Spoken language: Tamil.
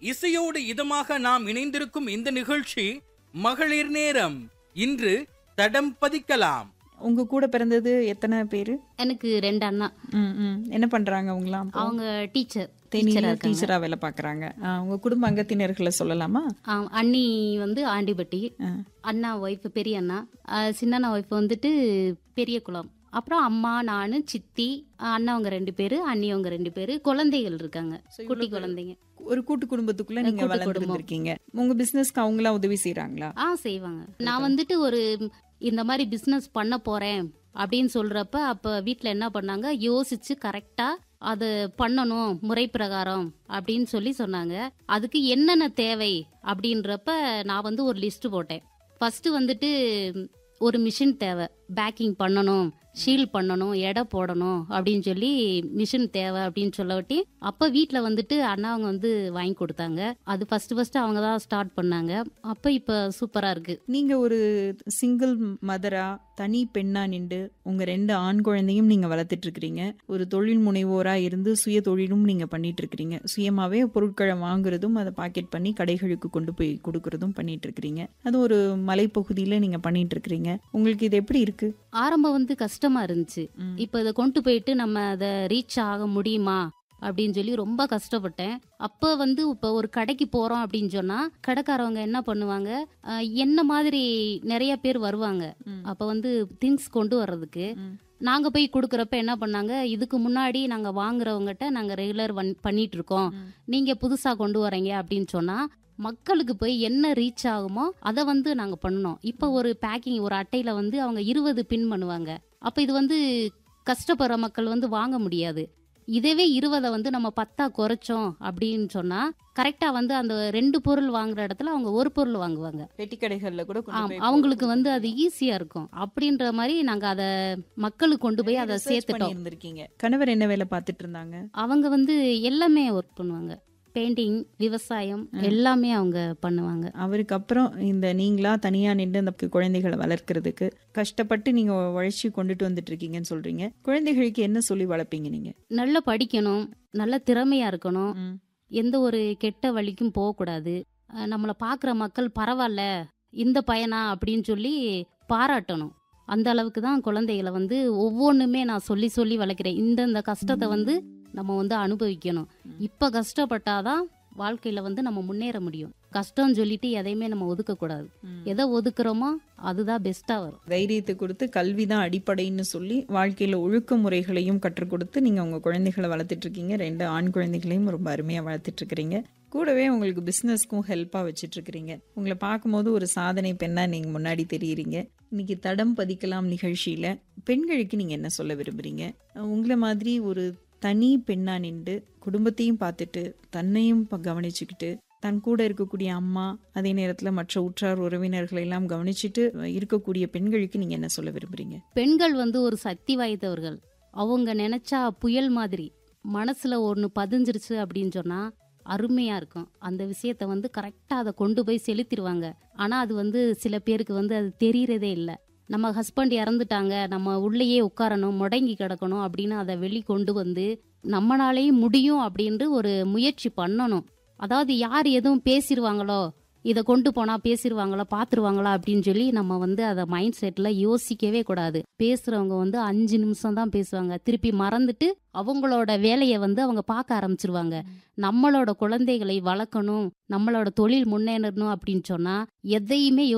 இசையோடு இதமாக நாம் இணைந்திருக்கும் இந்த நிகழ்ச்சி மகளிர் நேரம் இன்று தடம் பதிக்கலாம் உங்க கூட பிறந்தது எத்தனை பேரு எனக்கு ரெண்டு அண்ணா ம், ம். என்ன பண்றாங்க அவங்களாம் அப்போ? அவங்க டீச்சர் தேனியில டீச்சரா வேலை பாக்குறாங்க ஆ, உங்க குடும்ப அங்கத்தினர்களை சொல்லலாமா அண்ணி வந்து ஆண்டிபட்டி ஆ. அண்ணா ஒய்ஃப் பெரிய அண்ணா ஆ, சின்னண்ணா ஒய்ஃப் வந்துட்டு பெரிய குளம் அப்புறம் அம்மா நானு சித்தி அண்ணா அவங்க ரெண்டு பேரு அண்ணி அவங்க ரெண்டு பேரு குழந்தைகள் இருக்காங்க குட்டி குழந்தைங்க ஒரு கூட்டு குடும்பத்துக்குள்ள நீங்க கூட்டு வளர்ந்துருக்கீங்க உங்க பிசினஸ்க்கு அவங்களா உதவி செய்யறாங்களா ஆ செய்வாங்க நான் வந்துட்டு ஒரு இந்த மாதிரி பிசினஸ் பண்ண போறேன் அப்படின்னு சொல்றப்ப அப்ப வீட்ல என்ன பண்ணாங்க யோசிச்சு கரெக்டா அது பண்ணணும் முறை பிரகாரம் அப்படின்னு சொல்லி சொன்னாங்க அதுக்கு என்னென்ன தேவை அப்படின்றப்ப நான் வந்து ஒரு லிஸ்ட் போட்டேன் ஃபர்ஸ்ட் வந்துட்டு ஒரு மிஷின் தேவை பேக்கிங் பண்ணணும் ஷீல் பண்ணணும் எடை போடணும் அப்படின்னு சொல்லி மிஷின் தேவை அப்படின்னு சொல்லவட்டி அப்ப வீட்ல வந்துட்டு அண்ணா அவங்க வந்து வாங்கி கொடுத்தாங்க அது ஃபர்ஸ்ட் ஃபர்ஸ்ட் அவங்க தான் ஸ்டார்ட் பண்ணாங்க அப்ப இப்ப சூப்பரா இருக்கு நீங்க ஒரு சிங்கிள் மதரா தனி பெண்ணா நின்று உங்க ரெண்டு ஆண் குழந்தையும் நீங்க வளர்த்துட்டு இருக்கிறீங்க ஒரு தொழில் முனைவோரா இருந்து சுய தொழிலும் நீங்க பண்ணிட்டு இருக்கிறீங்க சுயமாவே பொருட்களை வாங்குறதும் அதை பாக்கெட் பண்ணி கடைகளுக்கு கொண்டு போய் கொடுக்கறதும் பண்ணிட்டு இருக்கிறீங்க அது ஒரு மலைப்பகுதியில நீங்க பண்ணிட்டு இருக்கிறீங்க உங்களுக்கு இது எப்படி இருக்கு ஆரம்பம் வந்து கஷ்டமா இருந்துச்சு ம். இப்ப இதை கொண்டு போயிட்டு நம்ம அதை ரீச் ஆக முடியுமா அப்படின்னு சொல்லி ரொம்ப கஷ்டப்பட்டேன் அப்ப வந்து இப்ப ஒரு கடைக்கு போறோம் அப்படின்னு சொன்னா கடைக்காரவங்க என்ன பண்ணுவாங்க அஹ், என்ன மாதிரி நிறைய பேர் வருவாங்க ம். அப்ப வந்து திங்ஸ் கொண்டு வர்றதுக்கு ம். நாங்க போய் கொடுக்கறப்ப என்ன பண்ணாங்க இதுக்கு முன்னாடி நாங்க வாங்குறவங்ககிட்ட நாங்க ரெகுலர் பண்ணிட்டு இருக்கோம் ம். நீங்க புதுசா கொண்டு வரீங்க அப்படின்னு சொன்னா மக்களுக்கு போய் என்ன ரீச் ஆகுமோ அதை வந்து நாங்க பண்ணோம் இப்போ ஒரு பேக்கிங் ஒரு அட்டையில வந்து அவங்க இருபது பின் பண்ணுவாங்க அப்ப இது வந்து கஷ்டப்படுற மக்கள் வந்து வாங்க முடியாது இதவே இருபதை வந்து நம்ம பத்தா குறைச்சோம் அப்படின்னு சொன்னா கரெக்டா வந்து அந்த ரெண்டு பொருள் வாங்குற இடத்துல அவங்க ஒரு பொருள் வாங்குவாங்க பெட்டி கடைகள்ல கூட கொண்டு ஆம், போய் அவங்களுக்கு வந்து அது ஈஸியா இருக்கும் அப்படின்ற மாதிரி நாங்க அத மக்களுக்கு கொண்டு போய் அதை சேர்த்துட்டோம் இருந்திருக்கீங்க கணவர் என்ன வேலை பார்த்துட்டு இருந்தாங்க அவங்க வந்து எல்லாமே ஒர்க் பண்ணுவாங்க பெயிண்டிங் விவசாயம் எல்லாமே அவங்க பண்ணுவாங்க அவருக்கு அப்புறம் இந்த நீங்களா தனியா நின்று அந்த குழந்தைகளை வளர்க்கறதுக்கு கஷ்டப்பட்டு நீங்க உழைச்சி கொண்டுட்டு வந்துட்டு இருக்கீங்கன்னு சொல்றீங்க குழந்தைகளுக்கு என்ன சொல்லி வளர்ப்பீங்க நீங்க நல்லா படிக்கணும் நல்ல திறமையா இருக்கணும் ம். எந்த ஒரு கெட்ட வழிக்கும் போகக்கூடாது அஹ் நம்மளை பார்க்குற மக்கள் பரவாயில்ல இந்த பையனா அப்படின்னு சொல்லி பாராட்டணும் அந்த அளவுக்கு தான் குழந்தைகளை வந்து ஒவ்வொன்றுமே நான் சொல்லி சொல்லி வளர்க்குறேன் இந்தந்த கஷ்டத்தை வந்து நம்ம வந்து அனுபவிக்கணும் இப்போ கஷ்டப்பட்டாதான் வாழ்க்கையில வந்து நம்ம முன்னேற முடியும் கஷ்டம்னு சொல்லிட்டு எதையுமே நம்ம ஒதுக்கக்கூடாது எதை ஒதுக்குறோமோ அதுதான் பெஸ்ட்டாக வரும் தைரியத்தை கொடுத்து கல்வி தான் அடிப்படைன்னு சொல்லி வாழ்க்கையில ஒழுக்க முறைகளையும் கற்றுக் கொடுத்து நீங்க உங்க குழந்தைகளை வளர்த்துட்டு இருக்கீங்க ரெண்டு ஆண் குழந்தைகளையும் ரொம்ப அருமையா வளர்த்துட்டு இருக்கிறீங்க கூடவே உங்களுக்கு பிசினஸ்க்கும் ஹெல்ப்பா வச்சிட்டு இருக்கிறீங்க உங்களை பார்க்கும்போது ஒரு சாதனை பெண்ணா நீங்க முன்னாடி தெரியுறீங்க இன்னைக்கு தடம் பதிக்கலாம் நிகழ்ச்சியில பெண்களுக்கு நீங்க என்ன சொல்ல விரும்புறீங்க அஹ் உங்களை மாதிரி ஒரு தனி பெண்ணா நின்று குடும்பத்தையும் பார்த்துட்டு தன்னையும் ப- கவனிச்சுக்கிட்டு தன் கூட இருக்கக்கூடிய அம்மா அதே நேரத்துல மற்ற உற்றார் உறவினர்களை எல்லாம் கவனிச்சுட்டு இருக்கக்கூடிய பெண்களுக்கு நீங்க என்ன சொல்ல விரும்புறீங்க பெண்கள் வந்து ஒரு சக்தி வாய்ந்தவர்கள் அவங்க நினைச்சா புயல் மாதிரி மனசுல ஒன்று பதிஞ்சிருச்சு அப்படின்னு சொன்னா அருமையா இருக்கும் அந்த விஷயத்த வந்து கரெக்டா அதை கொண்டு போய் செலுத்திடுவாங்க ஆனா அது வந்து சில பேருக்கு வந்து அது தெரியறதே இல்லை நம்ம ஹஸ்பண்ட் இறந்துட்டாங்க நம்ம உள்ளேயே உட்காரணும் முடங்கி கிடக்கணும் அப்படின்னு அதை வெளி கொண்டு வந்து நம்மளாலேயும் முடியும் அப்படின்ட்டு ஒரு முயற்சி பண்ணணும் அதாவது யார் எதுவும் பேசிடுவாங்களோ இதை கொண்டு போனா பேசிடுவாங்களா பாத்துருவாங்களா அப்படின்னு சொல்லி நம்ம வந்து அதை மைண்ட் செட்ல யோசிக்கவே கூடாது பேசுறவங்க வந்து அஞ்சு நிமிஷம் தான் பேசுவாங்க திருப்பி மறந்துட்டு அவங்களோட வேலையை வந்து அவங்க பார்க்க ஆரம்பிச்சிருவாங்க நம்மளோட குழந்தைகளை வளர்க்கணும் நம்மளோட தொழில் முன்னேறணும் அப்படின்னு சொன்னா எதையுமே